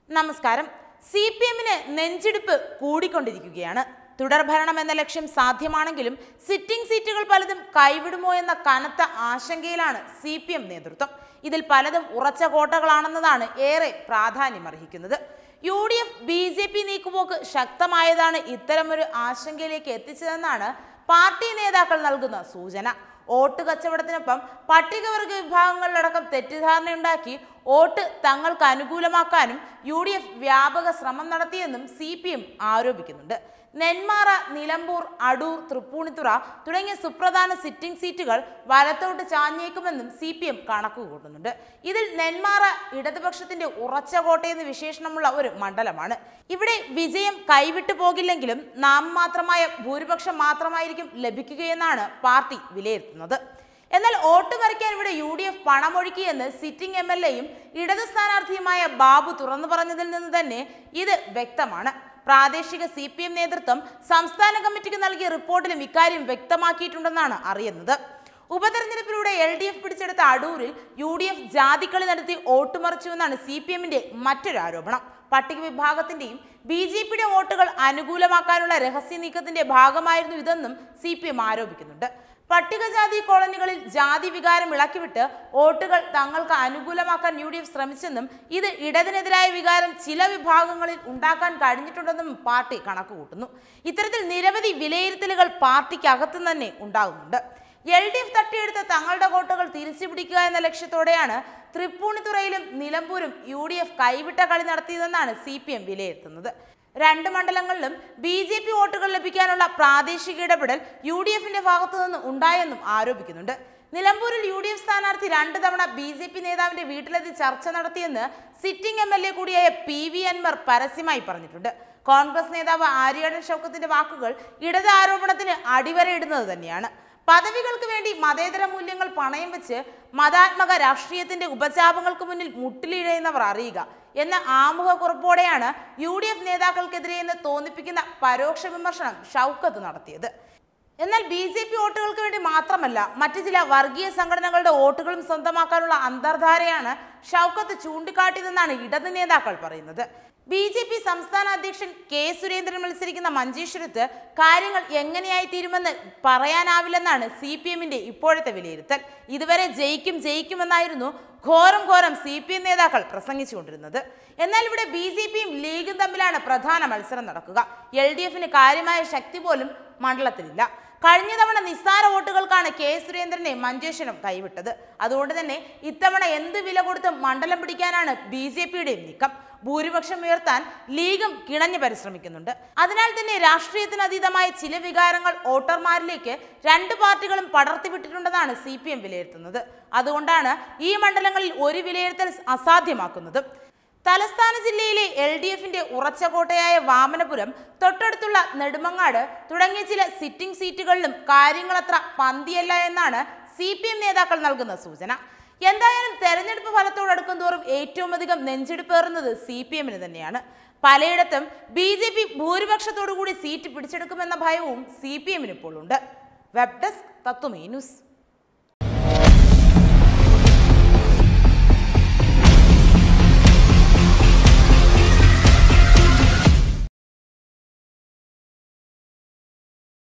നമസ്കാരം C P എമ്മിന് നെഞ്ചിടിപ്പ് കൂടിക്കൊണ്ടിരിക്കുകയാണ് തുടർഭരണം എന്ന ലക്ഷ്യം സാധ്യമാണെങ്കിലും സിറ്റിംഗ് സീറ്റുകൾ പലതും കൈവിടുമോ എന്ന കനത്ത ആശങ്കയിലാണ് സി പി എം നേതൃത്വം ഇതിൽ പലതും ഉറച്ച കോട്ടകളാണെന്നതാണ് ഏറെ പ്രാധാന്യമർഹിക്കുന്നത് U D F B J P നീക്കുപോക്ക് ശക്തമായതാണ് ഇത്തരമൊരു ആശങ്കയിലേക്ക് എത്തിച്ചതെന്നാണ് പാർട്ടി നേതാക്കൾ നൽകുന്ന സൂചന വോട്ട് കച്ചവടത്തിനൊപ്പം പട്ടികവർഗ വിഭാഗങ്ങളിലടക്കം തെറ്റിദ്ധാരണയുണ്ടാക്കി വോട്ട് തങ്ങൾക്ക് അനുകൂലമാക്കാനും യു ഡി എഫ് വ്യാപക ശ്രമം നടത്തിയെന്നും സി പി എം ആരോപിക്കുന്നുണ്ട് നെന്മാറ നിലമ്പൂർ അടൂർ തൃപ്പൂണിത്തുറ തുടങ്ങിയ സുപ്രധാന സിറ്റിംഗ് സീറ്റുകൾ വലത്തോട്ട് ചാഞ്ഞേക്കുമെന്നും സി പി എം കണക്കുകൂട്ടുന്നുണ്ട് ഇതിൽ നെന്മാറ ഇടതുപക്ഷത്തിന്റെ ഉറച്ച കോട്ടയെന്ന് വിശേഷണമുള്ള ഒരു മണ്ഡലമാണ് ഇവിടെ വിജയം കൈവിട്ടു പോകില്ലെങ്കിലും നാമമാത്രമായ ഭൂരിപക്ഷം മാത്രമായിരിക്കും ലഭിക്കുകയെന്നാണ് പാർട്ടി വിലയിരുത്തുന്നത് എന്നാൽ വോട്ട് പറിക്കാൻ ഇവിടെ യു ഡി എഫ് പണമൊഴുക്കിയെന്ന് സിറ്റിംഗ് എം എൽ എയും ഇടത് സ്ഥാനാർത്ഥിയുമായ ബാബു തുറന്നു പറഞ്ഞതിൽ നിന്ന് തന്നെ ഇത് വ്യക്തമാണ് പ്രാദേശിക സി പി എം നേതൃത്വം സംസ്ഥാന കമ്മിറ്റിക്ക് നൽകിയ റിപ്പോർട്ടിലും ഇക്കാര്യം വ്യക്തമാക്കിയിട്ടുണ്ടെന്നാണ് അറിയുന്നത് ഉപതെരഞ്ഞെടുപ്പിലൂടെ എൽ ഡി എഫ് പിടിച്ചെടുത്ത അടൂരിൽ യു ഡി എഫ് ജാതിക്കളി നടത്തി വോട്ട് മറിച്ചുവെന്നാണ് സി പി എമ്മിന്റെ മറ്റൊരു ആരോപണം പട്ടിക വിഭാഗത്തിന്റെയും ബി ജെ പിയുടെ വോട്ടുകൾ അനുകൂലമാക്കാനുള്ള രഹസ്യ നീക്കത്തിന്റെ ഭാഗമായിരുന്നു ഇതെന്നും സി പി എം ആരോപിക്കുന്നുണ്ട് പട്ടികജാതി കോളനികളിൽ ജാതി വികാരം ഇളക്കിവിട്ട് വോട്ടുകൾ തങ്ങൾക്ക് അനുകൂലമാക്കാൻ യു ഡി എഫ് ശ്രമിച്ചെന്നും ഇത് ഇടതിനെതിരായ വികാരം ചില വിഭാഗങ്ങളിൽ ഉണ്ടാക്കാൻ കഴിഞ്ഞിട്ടുണ്ടെന്നും പാർട്ടി കണക്കുകൂട്ടുന്നു ഇത്തരത്തിൽ നിരവധി വിലയിരുത്തലുകൾ പാർട്ടിക്കകത്തു തന്നെ ഉണ്ടാകുന്നുണ്ട് എൽ ഡി എഫ് തട്ടിയെടുത്ത തങ്ങളുടെ വോട്ടുകൾ തിരിച്ചുപിടിക്കുക എന്ന ലക്ഷ്യത്തോടെയാണ് തൃപ്പൂണിത്തുറയിലും നിലമ്പൂരും യു ഡി എഫ് കൈവിട്ട കളി നടത്തിയതെന്നാണ് സി പി എം വിലയിരുത്തുന്നത് രണ്ട് മണ്ഡലങ്ങളിലും ബി ജെ പി വോട്ടുകൾ ലഭിക്കാനുള്ള പ്രാദേശിക ഇടപെടൽ യു ഡി എഫിന്റെ ഭാഗത്തു നിന്ന് ഉണ്ടായെന്നും ആരോപിക്കുന്നുണ്ട് നിലമ്പൂരിൽ യു ഡി എഫ് സ്ഥാനാർത്ഥി രണ്ട് തവണ ബി ജെ പി നേതാവിന്റെ വീട്ടിലെത്തി ചർച്ച നടത്തിയെന്ന് സിറ്റിംഗ് എം എൽ എ കൂടിയായ പി വി അൻവർ പരസ്യമായി പറഞ്ഞിട്ടുണ്ട് കോൺഗ്രസ് നേതാവ് ആര്യാടൻ ഷൗക്കത്തിന്റെ വാക്കുകൾ ഇടത് ആരോപണത്തിന് അടിവരയിടുന്നത് തന്നെയാണ് പദവികൾക്ക് വേണ്ടി മതേതര മൂല്യങ്ങൾ പണയം വെച്ച് മതാത്മക രാഷ്ട്രീയത്തിന്റെ ഉപചാപങ്ങൾക്ക് മുന്നിൽ മുട്ടിലിഴയുന്നവർ അറിയുക എന്ന ആമുഖക്കുറിപ്പോടെയാണ് യു ഡി എഫ് നേതാക്കൾക്കെതിരെ എന്ന് തോന്നിപ്പിക്കുന്ന പരോക്ഷ വിമർശനം ഷൗക്കത്ത് നടത്തിയത് എന്നാൽ ബി ജെ പി വോട്ടുകൾക്ക് വേണ്ടി മാത്രമല്ല മറ്റു ചില വർഗീയ സംഘടനകളുടെ വോട്ടുകളും സ്വന്തമാക്കാനുള്ള അന്തർധാരയാണ് ഷൗക്കത്ത് ചൂണ്ടിക്കാട്ടിയതെന്നാണ് ഇടത് നേതാക്കൾ പറയുന്നത് ബി ജെ പി സംസ്ഥാന അധ്യക്ഷൻ കെ സുരേന്ദ്രൻ മത്സരിക്കുന്ന മഞ്ചേശ്വരത്ത് കാര്യങ്ങൾ എങ്ങനെയായി തീരുമെന്ന് പറയാനാവില്ലെന്നാണ് സി പി എമ്മിന്റെ ഇപ്പോഴത്തെ വിലയിരുത്തൽ ഇതുവരെ ജയിക്കും ജയിക്കുമെന്നായിരുന്നു ഘോരം ഘോരം സി പി എം നേതാക്കൾ പ്രസംഗിച്ചുകൊണ്ടിരുന്നത് എന്നാൽ ഇവിടെ ബി ജെ പിയും ലീഗും തമ്മിലാണ് പ്രധാന മത്സരം നടക്കുക എൽ ഡി എഫിന് കാര്യമായ ശക്തി പോലും മണ്ഡലത്തിലില്ല കഴിഞ്ഞ തവണ നിസ്സാര വോട്ടുകൾക്കാണ് കെ സുരേന്ദ്രനെ മഞ്ചേശ്വരം കൈവിട്ടത് അതുകൊണ്ട് തന്നെ ഇത്തവണ എന്ത് വില കൊടുത്ത് മണ്ഡലം പിടിക്കാനാണ് ബി ജെ പിയുടെയും നീക്കം ഭൂരിപക്ഷം ഉയർത്താൻ ലീഗും കിണഞ്ഞു പരിശ്രമിക്കുന്നുണ്ട് അതിനാൽ തന്നെ രാഷ്ട്രീയത്തിന് അതീതമായ ചില വികാരങ്ങൾ വോട്ടർമാരിലേക്ക് രണ്ട് പാർട്ടികളും പടർത്തിവിട്ടിട്ടുണ്ടെന്നാണ് സി പി എം വിലയിരുത്തുന്നത് അതുകൊണ്ടാണ് ഈ മണ്ഡലങ്ങളിൽ ഒരു വിലയിരുത്തൽ അസാധ്യമാക്കുന്നത് തലസ്ഥാന ജില്ലയിലെ എൽ ഡി എഫിന്റെ ഉറച്ച കോട്ടയായ വാമനപുരം തൊട്ടടുത്തുള്ള നെടുമങ്ങാട് തുടങ്ങിയ ചില സിറ്റിംഗ് സീറ്റുകളിലും കാര്യങ്ങളത്ര പന്തിയല്ല എന്നാണ് സി പി എം നേതാക്കൾ നൽകുന്ന സൂചന എന്തായാലും തെരഞ്ഞെടുപ്പ് ഫലത്തോടടുക്കും തോറും ഏറ്റവും അധികം നെഞ്ചെടുപ്പേറുന്നത് സി പി എമ്മിന് തന്നെയാണ് പലയിടത്തും ബി ജെ പി ഭൂരിപക്ഷത്തോടുകൂടി സീറ്റ് പിടിച്ചെടുക്കുമെന്ന ഭയവും സി പി എമ്മിന് ഇപ്പോൾ ഉണ്ട് വെബ് ഡെസ്ക് തത്വമേ ന്യൂസ്